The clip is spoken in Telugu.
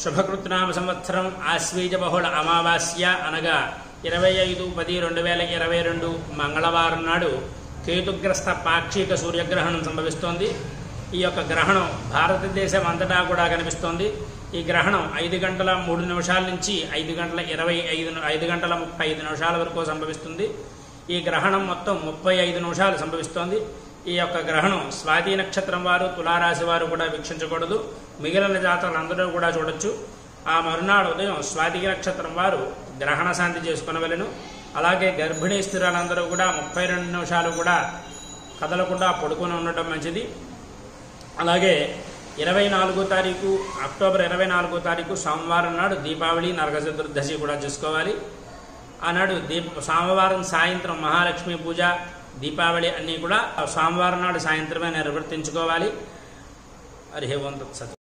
శుభకృత్నామ సంవత్సరం ఆశ్వీజ బహుళ అమావాస్య అనగా ఇరవై ఐదు పది రెండు వేల ఇరవై రెండు మంగళవారం నాడు కేతుగ్రస్త పాక్షిక సూర్యగ్రహణం సంభవిస్తోంది ఈ యొక్క గ్రహణం భారతదేశం అంతటా కూడా కనిపిస్తోంది ఈ గ్రహణం ఐదు గంటల మూడు నిమిషాల నుంచి ఐదు గంటల ఇరవై ఐదు ఐదు గంటల ముప్పై ఐదు నిమిషాల వరకు సంభవిస్తుంది ఈ గ్రహణం మొత్తం ముప్పై ఐదు నిమిషాలు సంభవిస్తోంది ఈ యొక్క గ్రహణం స్వాతి నక్షత్రం వారు తులారాశి వారు కూడా వీక్షించకూడదు మిగిలిన జాతరలు అందరూ కూడా చూడొచ్చు ఆ మరునాడు ఉదయం స్వాతి నక్షత్రం వారు గ్రహణ శాంతి చేసుకునవలను అలాగే గర్భిణీ స్త్రీలందరూ కూడా ముప్పై రెండు నిమిషాలు కూడా కదలకుండా పడుకొని ఉండటం మంచిది అలాగే ఇరవై నాలుగో తారీఖు అక్టోబర్ ఇరవై నాలుగో తారీఖు సోమవారం నాడు దీపావళి నరక చతుర్దశి కూడా చేసుకోవాలి ఆనాడు దీప సోమవారం సాయంత్రం మహాలక్ష్మి పూజ దీపావళి అన్నీ కూడా సోమవారం నాడు సాయంత్రమే నిర్వర్తించుకోవాలి హరి ఓం తత్సత్